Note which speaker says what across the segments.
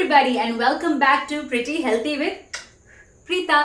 Speaker 1: everybody, and welcome back to Pretty Healthy with Preeta.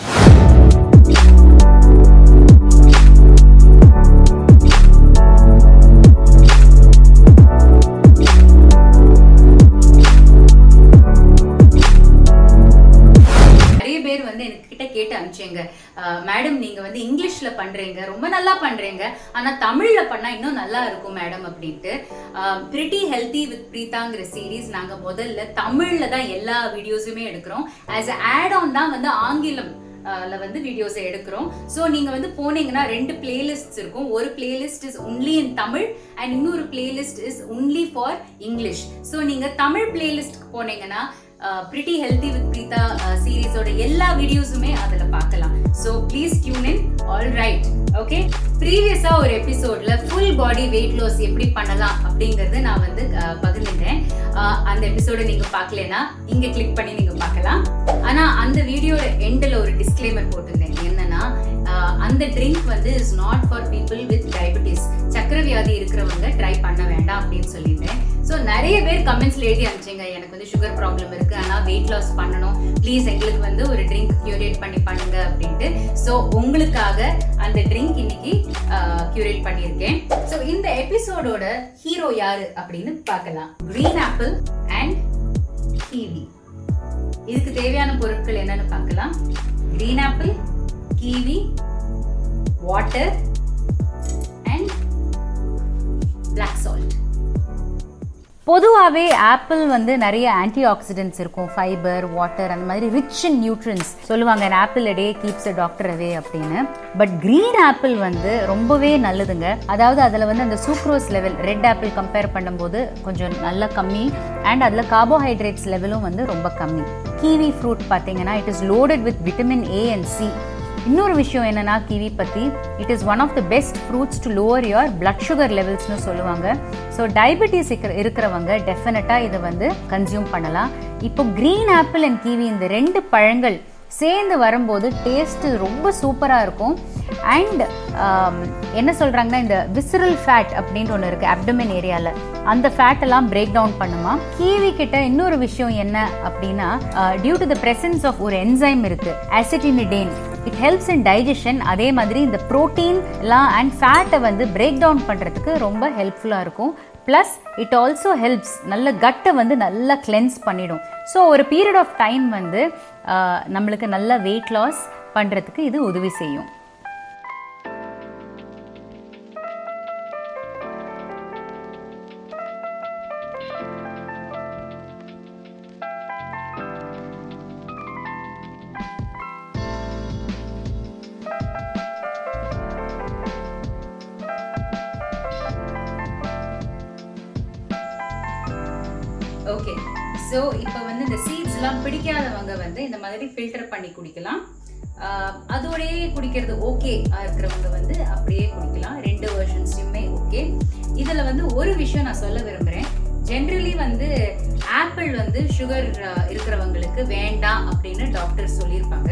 Speaker 1: நிறைய பேர் வந்து எனக்கு கிட்ட கேட்டு அனுப்பிச்சீங்க மேடம் நீங்க வந்து இங்கிலீஷ்ல பண்றீங்க ரொம்ப நல்லா பண்றீங்க ஆனா தமிழ்ல பண்ணா இன்னும் நல்லா இருக்கும் மேடம் அப்படின்ட்டு பிரிட்டி ஹெல்த்தி வித் பிரீதாங்கிற சீரீஸ் நாங்க முதல்ல தமிழ்ல தான் எல்லா வீடியோஸுமே எடுக்கிறோம் ஆஸ் ஆட் ஆன் தான் வந்து ஆங்கிலம் ல வந்து வீடியோஸ் எடுக்கிறோம் ஸோ நீங்க வந்து போனீங்கன்னா ரெண்டு பிளேலிஸ்ட்ஸ் இருக்கும் ஒரு playlist is only in Tamil and இன்னொரு playlist is only for English so நீங்க தமிழ் பிளேலிஸ்ட்க்கு போனீங்கன்னா பிரிட்டி ஹெல்த்தி வித் பிரீதா சீரீஸோட எல்லா வீடியோஸுமே அதில் பார்க்கலாம் so please tune in all right okay ப்ரீவியஸாக ஒரு எபிசோட்ல ஃபுல் பாடி வெயிட் லாஸ் எப்படி பண்ணலாம் அப்படிங்கறது நான் வந்து அஹ், பகிர்ந்துட்டேன் அஹ், அந்த எபிசோட நீங்க பார்க்கலனா இங்க கிளிக் பண்ணி நீங்க பார்க்கலாம் ஆனா அந்த வீடியோட எண்டில் ஒரு டிஸ்க்ளைமர் போட்டிருந்தேன் என்னன்னா அஹ், அந்த ட்ரிங்க் வந்து is not for people with diabetes சக்கரை வியாதி இருக்கிறவங்க ட்ரை பண்ண வேண்டாம் அப்படின்னு சொல்லியிருந்தேன் ஸோ நிறைய பேர் கமெண்ட்ஸ்ல எழுதி அனுப்பிச்சிங்க எனக்கு வந்து சுகர் ப்ராப்ளம் இருக்கு ஆனால் வெயிட் லாஸ் பண்ணணும் ப்ளீஸ் எங்களுக்கு வந்து ஒரு ட்ரிங்க் கியூரேட் பண்ணி பண்ணுங்க அப்படின்ட்டு ஸோ உங்களுக்காக அந்த ட்ரிங்க் இன்னைக்கு கியூரேட் பண்ணியிருக்கேன் ஸோ இந்த எபிசோடோட ஹீரோ யாரு அப்படின்னு பார்க்கலாம் கிரீன் ஆப்பிள் அண்ட் கீவி இதுக்கு தேவையான பொருட்கள் என்னன்னு பார்க்கலாம் green apple kiwi water and black salt பொதுவாகவே ஆப்பிள் வந்து நிறைய ஆன்டி ஆக்சிடென்ட்ஸ் இருக்கும் ஃபைபர் வாட்டர் அந்த மாதிரி ரிச் இன் நியூட்ரன்ஸ் சொல்லுவாங்க apple day keeps doctor away அப்படின்னு பட் கிரீன் ஆப்பிள் வந்து ரொம்பவே நல்லதுங்க அதாவது அதில் வந்து அந்த sucrose level red apple compare பண்ணும்போது கொஞ்சம் நல்ல கம்மி அண்ட் அதில் கார்போஹைட்ரேட்ஸ் லெவலும் வந்து ரொம்ப கம்மி கீவி ஃப்ரூட் பார்த்தீங்கன்னா it is loaded with vitamin A and C இன்னொரு விஷயம் என்னன்னா கிவி பற்றி it is one of the best fruits to lower your blood sugar லெவல்ஸ்னு சொல்லுவாங்க ஸோ டயபெட்டிஸ் இருக்கிறவங்க டெஃபினட்டாக இதை வந்து கன்சியூம் பண்ணலாம் இப்போ க்ரீன் ஆப்பிள் அண்ட் கிவி இந்த ரெண்டு பழங்கள் சேர்ந்து வரும்போது டேஸ்ட்டு ரொம்ப சூப்பராக இருக்கும் அண்ட் என்ன சொல்கிறாங்கன்னா இந்த விசிரல் ஃபேட் அப்படின்ட்டு ஒன்று இருக்குது அப்டமன் ஏரியாவில் அந்த ஃபேட் எல்லாம் பிரேக் டவுன் பண்ணுமா கீவி கிட்ட இன்னொரு விஷயம் என்ன அப்படின்னா due to the presence of ஒரு என்சைம் இருக்கு actinidin it helps in digestion அதே மாதிரி இந்த ப்ரோட்டீன் எல்லாம் அண்ட் ஃபேட்டை வந்து பிரேக் டவுன் பண்ணுறதுக்கு ரொம்ப ஹெல்ப்ஃபுல்லாக இருக்கும் ப்ளஸ் இட் ஆல்சோ ஹெல்ப்ஸ் நல்ல கட்டை வந்து நல்லா கிளென்ஸ் பண்ணிடும் ஸோ ஒரு பீரியட் ஆஃப் டைம் வந்து ஆஹ், நம்மளுக்கு நல்ல வெயிட் லாஸ் பண்ணுறதுக்கு இது உதவி செய்யும் ஓகே ஸோ இப்போ வந்து இந்த சீட்ஸ்லாம் பிடிக்காதவங்க வந்து இந்த மாதிரி ஃபில்டர் பண்ணி குடிக்கலாம் ஆஹ் அதோடயே குடிக்கிறது ஓகே இருக்கிறவங்க வந்து அப்படியே குடிக்கலாம் ரெண்டு வெர்ஷன்ஸையுமே ஓகே இதில் வந்து ஒரு விஷயம் நான் சொல்ல விரும்புகிறேன் ஜென்ரலி வந்து ஆப்பிள் வந்து சுகர் இருக்கிறவங்களுக்கு வேண்டாம் அப்படின்னு டாக்டர் சொல்லியிருப்பாங்க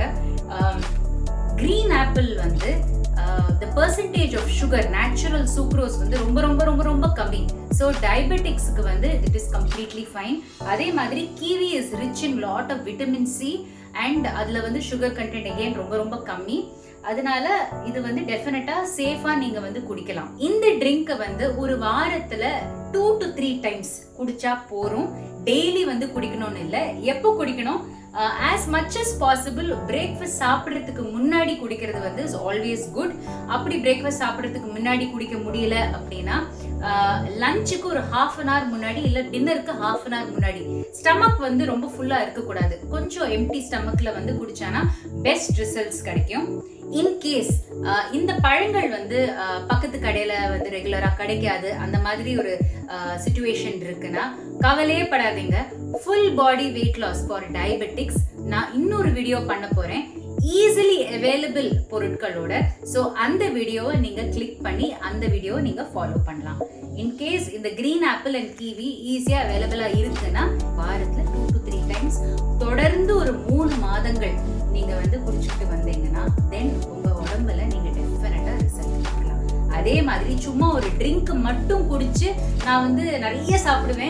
Speaker 1: க்ரீன் ஆப்பிள் வந்து the percentage of sugar natural sucrose வந்து ரொம்ப ரொம்ப ரொம்ப ரொம்ப கம்மி ஸோ டயபெட்டிக்ஸ்க்கு வந்து இட் இஸ் கம்ப்ளீட்லி ஃபைன் அதே மாதிரி kiwi is rich in lot of vitamin C and அதில் வந்து சுகர் கண்டென்ட் எகெயின் ரொம்ப ரொம்ப கம்மி அதனால இது வந்து டெஃபினட்டா சேஃபா நீங்க வந்து குடிக்கலாம் இந்த ட்ரிங்கை வந்து ஒரு வாரத்துல டூ டு த்ரீ டைம்ஸ் குடிச்சா போரும் டெய்லி வந்து குடிக்கணும்னு இல்லை எப்போ குடிக்கணும் as much as possible breakfast சாப்பிட்றதுக்கு முன்னாடி குடிக்கிறது வந்து இஸ் ஆல்வேஸ் குட் அப்படி பிரேக்ஃபாஸ்ட் சாப்பிட்றதுக்கு முன்னாடி குடிக்க முடியல அப்படின்னா லஞ்சுக்கு ஒரு ஹாஃப் அன் ஹவர் முன்னாடி இல்லை டின்னருக்கு ஹாஃப் அன் ஹவர் முன்னாடி ஸ்டமக் வந்து ரொம்ப ஃபுல்லாக இருக்கக்கூடாது கொஞ்சம் எம்டி ஸ்டமக்கில் வந்து குடிச்சானா பெஸ்ட் ரிசல்ட்ஸ் கிடைக்கும் இன்கேஸ் இந்த பழங்கள் வந்து அஹ், பக்கத்து கடையில் வந்து ரெகுலராக கிடைக்காது அந்த மாதிரி ஒரு சுச்சுவேஷன் இருக்குன்னா கவலையே படாதீங்க full body weight loss for diabetics நான் இன்னொரு வீடியோ பண்ண போகிறேன் ஈஸிலி அவைலபிள் பொருட்களோட ஸோ அந்த வீடியோவை நீங்கள் கிளிக் பண்ணி அந்த வீடியோவை நீங்கள் ஃபாலோ பண்ணலாம் இன்கேஸ் இந்த கிரீன் ஆப்பிள் அண்ட் கிவி ஈஸியாக அவைலபிளாக இருக்குன்னா வாரத்தில் டூ டு த்ரீ டைம்ஸ் தொடர்ந்து ஒரு மூணு மாதங்கள் நீங்கள் வந்து குடிச்சிட்டு வந்தீங்கன்னா தென் உங்கள் உடம்புல நீங்கள் டெஃபினட்டாக ரிசல்ட் பார்க்கலாம் அதே மாதிரி சும்மா ஒரு ட்ரிங்க் மட்டும் குடிச்சு நான் வந்து நிறைய சாப்பிடுவேன்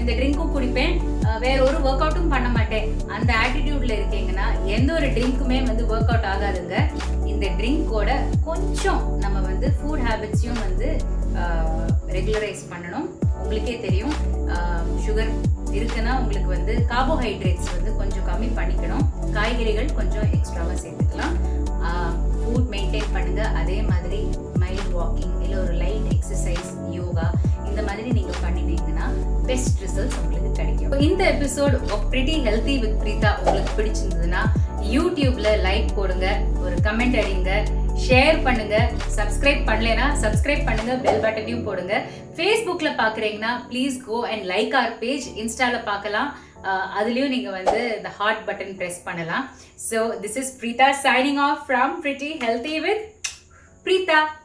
Speaker 1: இந்த ட்ரிங்க்கும் குடிப்பேன் அஹ் வேற ஒரு ஒர்க் அவுட்டும் பண்ண மாட்டேன் அந்த ஆட்டிடியூட்ல இருக்கீங்கன்னா எந்த ஒரு ட்ரிங்க்குமே வந்து ஒர்க் அவுட் ஆகாதுங்க இந்த ட்ரிங்கோட கொஞ்சம் நம்ம வந்து ஃபுட் ஹேபிட்ஸையும் வந்து ரெகுலரைஸ் பண்ணணும் உங்களுக்கே தெரியும் சுகர் இருக்குன்னா உங்களுக்கு வந்து கார்போஹைட்ரேட்ஸ் வந்து கொஞ்சம் கம்மி பண்ணிக்கணும் காய்கறிகள் கொஞ்சம் எக்ஸ்ட்ராவாக சேர்த்துக்கலாம் ஃபுட் மெயின்டைன் பண்ணுங்க அதே மாதிரி மைல்ட் வாக்கிங் இல்லை ஒரு லைட் எக்ஸசைஸ் யோகா இந்த மாதிரி நீங்கள் பண்ணினீங்கன்னா பெஸ்ட் ரிசல்ட்ஸ் உங்களுக்கு கிடைக்கும் இப்போ இந்த episode pretty healthy with Preetha உங்களுக்கு பிடிச்சிருந்ததுன்னா யூடியூப்ல லைக் போடுங்க ஒரு கமெண்ட் அடிங்க ஷேர் பண்ணுங்க சப்ஸ்கிரைப் பண்ணலைன்னா சப்ஸ்கிரைப் பண்ணுங்க பெல் பட்டனையும் போடுங்க ஃபேஸ்புக்ல பாக்குறீங்கன்னா please go and like our page இன்ஸ்டால பார்க்கலாம் அஹ் அதுலயும் நீங்க வந்து இந்த ஹார்ட் பட்டன் பிரஸ் பண்ணலாம் so this is Preetha signing off from pretty healthy with Preetha